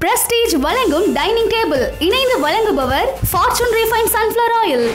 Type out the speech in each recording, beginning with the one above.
prestige வழங்கும் dining table இணைந்து வழங்குபவர் Fortune refine sunflower oil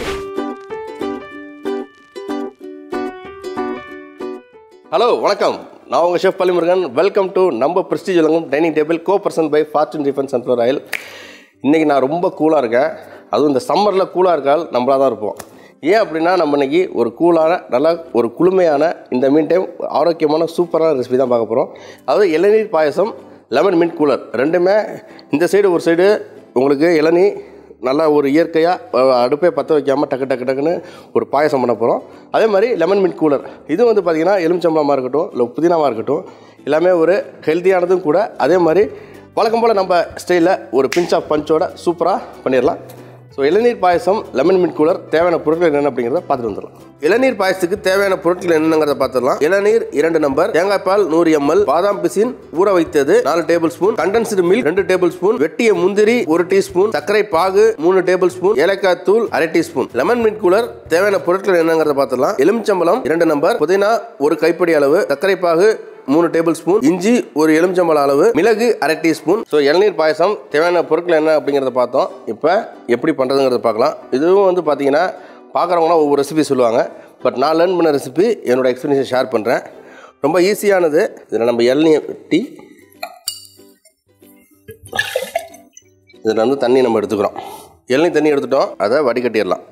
hello வணக்கம் நான் உங்கள் ஷெஃப் பள்ளிமுருகன் வெல்கம் டு நம்ம பிரஸ்டீஜ் வழங்கும் dining table co person by Fortune tiffin sunflower oil இன்றைக்கி நான் ரொம்ப கூலாக இருக்கேன் அதுவும் இந்த சம்மரில் கூலாக இருக்கால் நம்மளாக தான் இருப்போம் ஏன் அப்படின்னா நம்ம இன்னைக்கு ஒரு கூலான நல்லா ஒரு குளுமையான இந்த மீன் டைம் ஆரோக்கியமான சூப்பரான ரெசிபி தான் பார்க்க போகிறோம் அதாவது இளநீர் பாயசம் லெமன் மின்ட் கூலர் ரெண்டுமே இந்த சைடு ஒரு சைடு உங்களுக்கு இளநீ நல்லா ஒரு இயற்கையாக அடுப்பே பற்ற வைக்காமல் டக்கு டக்கு டக்குன்னு ஒரு பாயசம் பண்ண போகிறோம் அதே மாதிரி லெமன் மின்ட் கூலர் இது வந்து பார்த்திங்கன்னா எலுமிச்சம்பளமாக இருக்கட்டும் இல்லை புதினாவாக இருக்கட்டும் எல்லாமே ஒரு ஹெல்த்தியானதும் கூட அதே மாதிரி வழக்கம் போல் நம்ம ஸ்டைலில் ஒரு பிஞ்ச் ஆஃப் பஞ்சோட சூப்பராக பண்ணிடலாம் ஸோ இளநீர் பாயசம் லெமன் மின்ட் கூலர் தேவையான பொருட்கள் என்னென்ன அப்படிங்கிறத பார்த்துட்டு வந்துடலாம் இளநீர் பாயசத்துக்கு தேவையான பொருட்கள் என்னங்கிறத பார்த்துடலாம் இளநீர் இரண்டு நம்பர் தேங்காய் பால் நூறு எம்எல் பாதாம் பிசின் ஊற வைத்தது நாலு டேபிள் ஸ்பூன் கண்டென்ஸ்டு மில்க் ரெண்டு டேபிள் ஸ்பூன் வெட்டிய முந்திரி ஒரு டீஸ்பூன் சர்க்கரை பாகு மூணு டேபிள் ஸ்பூன் ஏலக்காய் தூள் அரை டீஸ்பூன் லெமன் மின்ட் கூலர் தேவையான பொருட்கள் என்னங்கிறத பார்த்துடலாம் எலுமிச்சம்பழம் இரண்டு நம்பர் புதினா ஒரு கைப்பிடி அளவு சர்க்கரை பாகு மூணு டேபிள் ஸ்பூன் இஞ்சி ஒரு எலுமிச்சம்பழ அளவு மிளகு அரை டீஸ்பூன் ஸோ இளநீர் பாயசம் தேவையான பொருட்கள் என்ன அப்படிங்கிறத பார்த்தோம் இப்போ எப்படி பண்ணுறதுங்கிறத பார்க்கலாம் இதுவும் வந்து பார்த்தீங்கன்னா பார்க்குறவங்களாம் ஒவ்வொரு ரெசிபி சொல்லுவாங்க பட் நான் லேர்ன் பண்ண ரெசிபி என்னோட எக்ஸ்பீரியன்ஸை ஷேர் பண்ணுறேன் ரொம்ப ஈஸியானது இதில் நம்ம இளநியை வெட்டி இதில் வந்து தண்ணி நம்ம எடுத்துக்கிறோம் இளநீ தண்ணி எடுத்துட்டோம் அதை வடிகட்டிடலாம்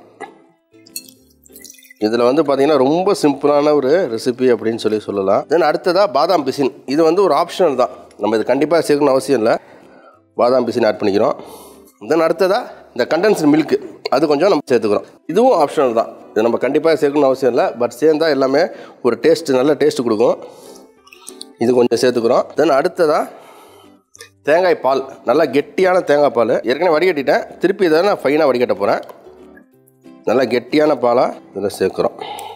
இதில் வந்து பார்த்தீங்கன்னா ரொம்ப சிம்பிளான ஒரு ரெசிபி அப்படின்னு சொல்லி சொல்லலாம் தென் அடுத்ததாக பாதாம் பிசின் இது வந்து ஒரு ஆப்ஷனல் தான் நம்ம இது கண்டிப்பாக சேர்க்கணும் அவசியம் இல்லை பாதாம் பிசின் ஆட் பண்ணிக்கிறோம் தென் அடுத்ததாக இந்த கண்டென்ஸ்டு மில்க் அது கொஞ்சம் நம்ம சேர்த்துக்கிறோம் இதுவும் ஆப்ஷனல் தான் இது நம்ம கண்டிப்பாக சேர்க்கணும் அவசியம் இல்லை பட் சேர்ந்தால் எல்லாமே ஒரு டேஸ்ட் நல்ல டேஸ்ட் கொடுக்கும் இது கொஞ்சம் சேர்த்துக்கிறோம் தென் அடுத்ததாக தேங்காய் பால் நல்லா கெட்டியான தேங்காய் பால் ஏற்கனவே வடிகட்டிட்டேன் திருப்பி இதை நான் ஃபைனாக வடிகட்ட போகிறேன் நல்லா கெட்டியான பாலாக இதில் சேர்க்குறோம்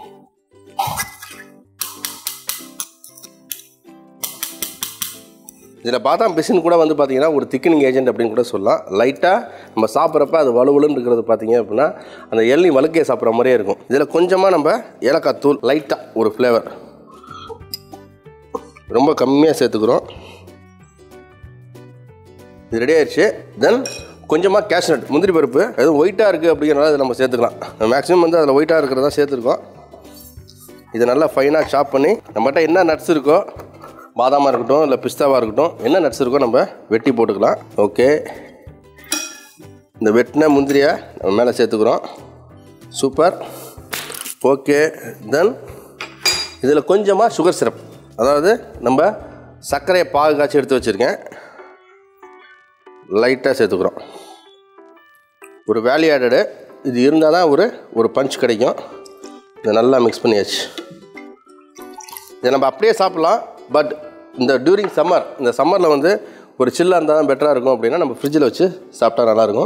இதில் பாதாம் பிசின் கூட வந்து பார்த்தீங்கன்னா ஒரு திக்கனிங் ஏஜென்ட் அப்படின்னு கூட சொல்லலாம் லைட்டாக நம்ம சாப்பிட்றப்ப அது வலுவலுன்னு இருக்கிறது பார்த்தீங்க அப்படின்னா அந்த எள்ளி வழுக்கையை சாப்பிட்ற மாதிரியே இருக்கும் இதில் கொஞ்சமாக நம்ம ஏலக்காய் தூள் லைட்டாக ஒரு ஃப்ளேவர் ரொம்ப கம்மியாக சேர்த்துக்கிறோம் இது ரெடி ஆயிடுச்சு தென் கொஞ்சமாக கேஷ்நட் முந்திரி பருப்பு எதுவும் ஒயிட்டாக இருக்குது அப்படிங்கிறனால இதை நம்ம சேர்த்துக்கலாம் மேக்ஸிமம் வந்து அதில் ஒயிட்டாக இருக்கிறதா சேர்த்துருக்கோம் இது நல்லா ஃபைனாக சாப் பண்ணி நம்மகிட்ட என்ன நட்ஸ் இருக்கோ பாதாமாக இருக்கட்டும் இல்லை பிஸ்தாவாக இருக்கட்டும் என்ன நட்ஸ் இருக்கோ நம்ம வெட்டி போட்டுக்கலாம் ஓகே இந்த வெட்டின முந்திரியை நம்ம மேலே சேர்த்துக்கிறோம் சூப்பர் ஓகே தென் இதில் கொஞ்சமாக சுகர் சிரப் அதாவது நம்ம சர்க்கரையை பாகு காய்ச்சி எடுத்து வச்சுருக்கேன் லைட்டாக சேர்த்துக்கிறோம் ஒரு வேல்யூ ஆடடு இது இருந்தால் தான் ஒரு ஒரு பஞ்ச் கிடைக்கும் இதை நல்லா மிக்ஸ் பண்ணியாச்சு இதை நம்ம அப்படியே சாப்பிட்லாம் பட் இந்த டியூரிங் சம்மர் இந்த சம்மரில் வந்து ஒரு சில்லாக இருந்தால் தான் பெட்டராக இருக்கும் அப்படின்னா நம்ம ஃப்ரிட்ஜில் வச்சு சாப்பிட்டா நல்லாயிருக்கும்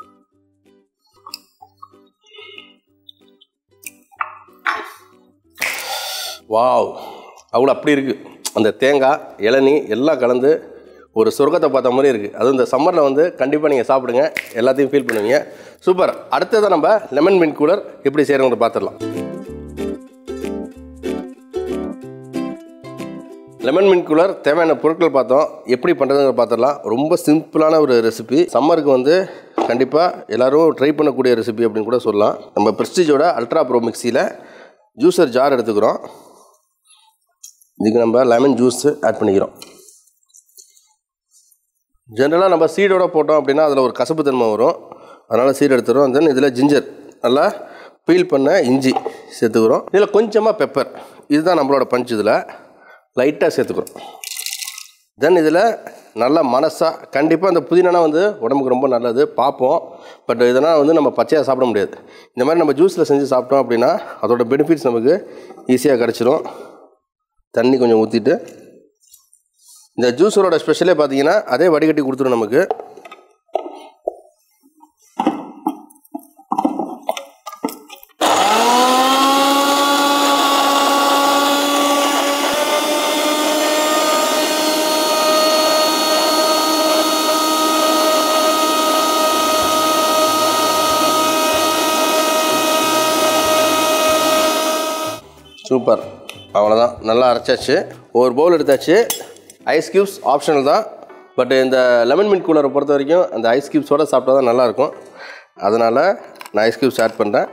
வாவ் அவ்வளோ அப்படி இருக்குது அந்த தேங்காய் இளநீ எல்லாம் கலந்து ஒரு சொர்க்கத்தை பார்த்த மாதிரி இருக்குது அதுவும் இந்த சம்மரில் வந்து கண்டிப்பாக நீங்கள் சாப்பிடுங்க எல்லாத்தையும் ஃபீல் பண்ணுவீங்க சூப்பர் அடுத்ததை நம்ம லெமன் மின் கூலர் எப்படி செய்கிறவங்க பார்த்துடலாம் லெமன் மின் கூலர் தேவையான பொருட்கள் பார்த்தோம் எப்படி பண்ணுறதுங்க பார்த்துடலாம் ரொம்ப சிம்பிளான ஒரு ரெசிபி சம்மருக்கு வந்து கண்டிப்பாக எல்லோரும் ட்ரை பண்ணக்கூடிய ரெசிபி அப்படின்னு கூட சொல்லலாம் நம்ம ப்ரெஸ்டீஜோட அல்ட்ரா ப்ரோ மிக்சியில் ஜூஸர் ஜார் எடுத்துக்கிறோம் இதுக்கு நம்ம லெமன் ஜூஸ் ஆட் பண்ணிக்கிறோம் ஜென்ரலாக நம்ம சீடோட போட்டோம் அப்படின்னா அதில் ஒரு கசப்பு தன்மை வரும் அதனால் சீடு எடுத்துகிறோம் தென் இதில் ஜிஞ்சர் நல்லா பீல் பண்ண இஞ்சி சேர்த்துக்கிறோம் இதில் கொஞ்சமாக பெப்பர் இதுதான் நம்மளோட பஞ்ச் இதில் லைட்டாக சேர்த்துக்கிறோம் தென் இதில் நல்லா மனசாக கண்டிப்பாக அந்த புதினா வந்து உடம்புக்கு ரொம்ப நல்லது பார்ப்போம் பட் இதெல்லாம் வந்து நம்ம பச்சையாக சாப்பிட முடியாது இந்த மாதிரி நம்ம ஜூஸில் செஞ்சு சாப்பிட்டோம் அப்படின்னா அதோட பெனிஃபிட்ஸ் நமக்கு ஈஸியாக கிடச்சிரும் தண்ணி கொஞ்சம் ஊற்றிட்டு இந்த ஜூஸரோட ஸ்பெஷலே பார்த்தீங்கன்னா அதே வடிகட்டி கொடுத்துரும் நமக்கு சூப்பர் அவ்வளோதான் நல்லா அரைச்சாச்சு ஒரு பவுல் எடுத்தாச்சு ஐஸ் க்யூப்ஸ் ஆப்ஷனல் தான் பட் இந்த லெமன் மின்ட் கூலரை பொறுத்த வரைக்கும் அந்த ஐஸ் கியூப்ஸோட சாப்பிட்டா தான் நல்லாயிருக்கும் அதனால் நான் ஐஸ் கியூப்ஸ் ஆட் பண்ணுறேன்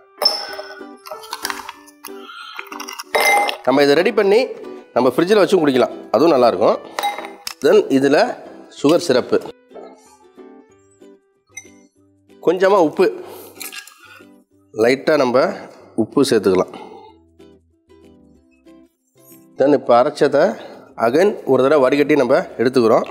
நம்ம இதை ரெடி பண்ணி நம்ம ஃப்ரிட்ஜில் வச்சும் குடிக்கலாம் அதுவும் நல்லாயிருக்கும் தென் இதில் சுகர் சிரப்பு கொஞ்சமாக உப்பு லைட்டாக நம்ம உப்பு சேர்த்துக்கலாம் தென் இப்போ அரைச்சதை அகைன் ஒரு தடவை வடிகட்டி நம்ம எடுத்துக்கிறோம்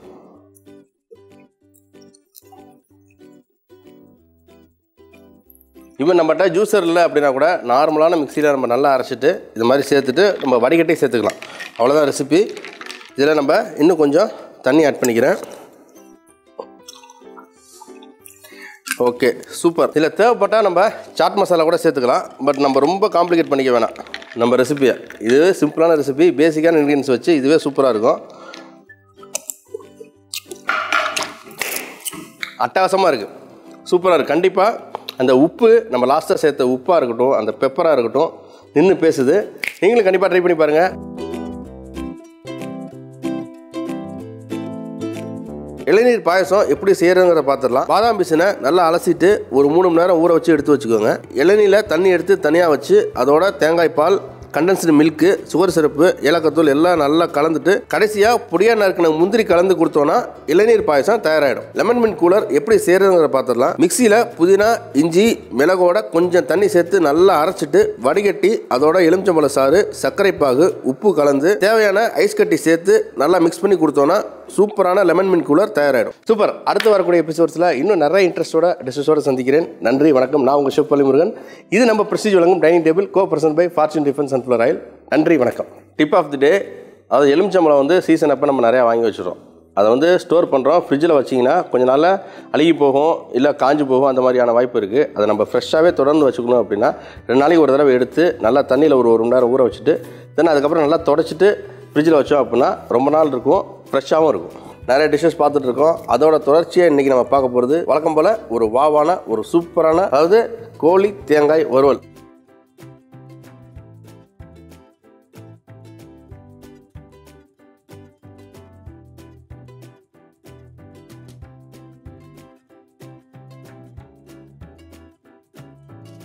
இவன் நம்மகிட்ட ஜூஸர் இல்லை அப்படின்னா கூட நார்மலான மிக்சியில் நம்ம நல்லா அரைச்சிட்டு இது மாதிரி சேர்த்துட்டு நம்ம வடிகட்டி சேர்த்துக்கலாம் அவ்வளோதான் ரெசிபி இதில் நம்ம இன்னும் கொஞ்சம் தண்ணி ஆட் பண்ணிக்கிறேன் ஓகே சூப்பர் இதில் தேவைப்பட்டால் நம்ம சாட் மசாலா கூட சேர்த்துக்கலாம் பட் நம்ம ரொம்ப காம்ப்ளிகேட் பண்ணிக்க வேணாம் நம்ம ரெசிபியை இதுவே சிம்பிளான ரெசிபி பேசிக்கான இன்க்ரீடியன்ஸ் வச்சு இதுவே சூப்பராக இருக்கும் அட்டகாசமாக இருக்குது சூப்பராக இருக்குது கண்டிப்பாக அந்த உப்பு நம்ம லாஸ்ட்டாக சேர்த்த உப்பாக இருக்கட்டும் அந்த பெப்பராக இருக்கட்டும் நின்று பேசுது நீங்களும் கண்டிப்பாக ட்ரை பண்ணி பாருங்கள் இளநீர் பாயசம் எப்படி செய்யறதுங்கிறத பார்த்துடலாம் பாதாம் பிசினை நல்லா அலசிட்டு ஒரு மூணு மணி நேரம் ஊற வச்சு எடுத்து வச்சுக்கோங்க இளநீரில் தண்ணி எடுத்து தனியாக வச்சு அதோட தேங்காய் பால் கண்டென்ஸ்டு மில்க்கு சுகர் சிரப்பு ஏலக்காத்தூள் எல்லாம் நல்லா கலந்துட்டு கடைசியாக பொடியாக நறுக்கின முந்திரி கலந்து கொடுத்தோன்னா இளநீர் பாயசம் தயாராகிடும் லெமன் மின் கூலர் எப்படி செய்யறதுங்கிறத பார்த்துடலாம் மிக்சியில் புதினா இஞ்சி மிளகோட கொஞ்சம் தண்ணி சேர்த்து நல்லா அரைச்சிட்டு வடிகட்டி அதோட எலுமிச்சம்பழ சாறு சர்க்கரை பாகு உப்பு கலந்து தேவையான ஐஸ் கட்டி சேர்த்து நல்லா மிக்ஸ் பண்ணி கொடுத்தோன்னா சூப்பரான லெமன் மின் கூலர் தயாராகிடும் சூப்பர் அடுத்து வரக்கூடிய எபிசோட்ஸில் இன்னும் நிறைய இன்ட்ரெஸ்டோட டிஷஸோட சந்திக்கிறேன் நன்றி வணக்கம் நான் உங்கள் ஷெஃப் முருகன் இது நம்ம பிரஸ்டீஜ் வழங்கும் dining table co person by Fortune tiffin sunflower oil நன்றி வணக்கம் டிப் ஆஃப் தி டே அதாவது எலுமிச்சம்பழம் வந்து சீசன் அப்போ நம்ம நிறையா வாங்கி வச்சுருவோம் அதை வந்து ஸ்டோர் பண்ணுறோம் ஃப்ரிட்ஜில் வச்சிங்கன்னா கொஞ்ச நாளில் அழுகி போகும் இல்லை காஞ்சு போகும் அந்த மாதிரியான வாய்ப்பு இருக்குது அதை நம்ம ஃப்ரெஷ்ஷாகவே தொடர்ந்து வச்சுக்கணும் அப்படின்னா ரெண்டு நாளைக்கு ஒரு தடவை எடுத்து நல்லா தண்ணியில் ஒரு ஒரு மணி நேரம் ஊற வச்சுட்டு தென் அதுக்கப்புறம் நல்லா தொடச்சிட்டு ஃப்ரிட்ஜில் வச்சோம் அப்படின்னா ரொம்ப நாள் இருக்கும் ஃப்ரெஷ்ஷாகவும் இருக்கும் நிறைய டிஷ்ஷஸ் பார்த்துட்டு இருக்கோம் அதோட தொடர்ச்சியாக இன்றைக்கி நம்ம பார்க்க போகிறது வழக்கம் போல் ஒரு வாவான ஒரு சூப்பரான அதாவது கோழி தேங்காய் வறுவல்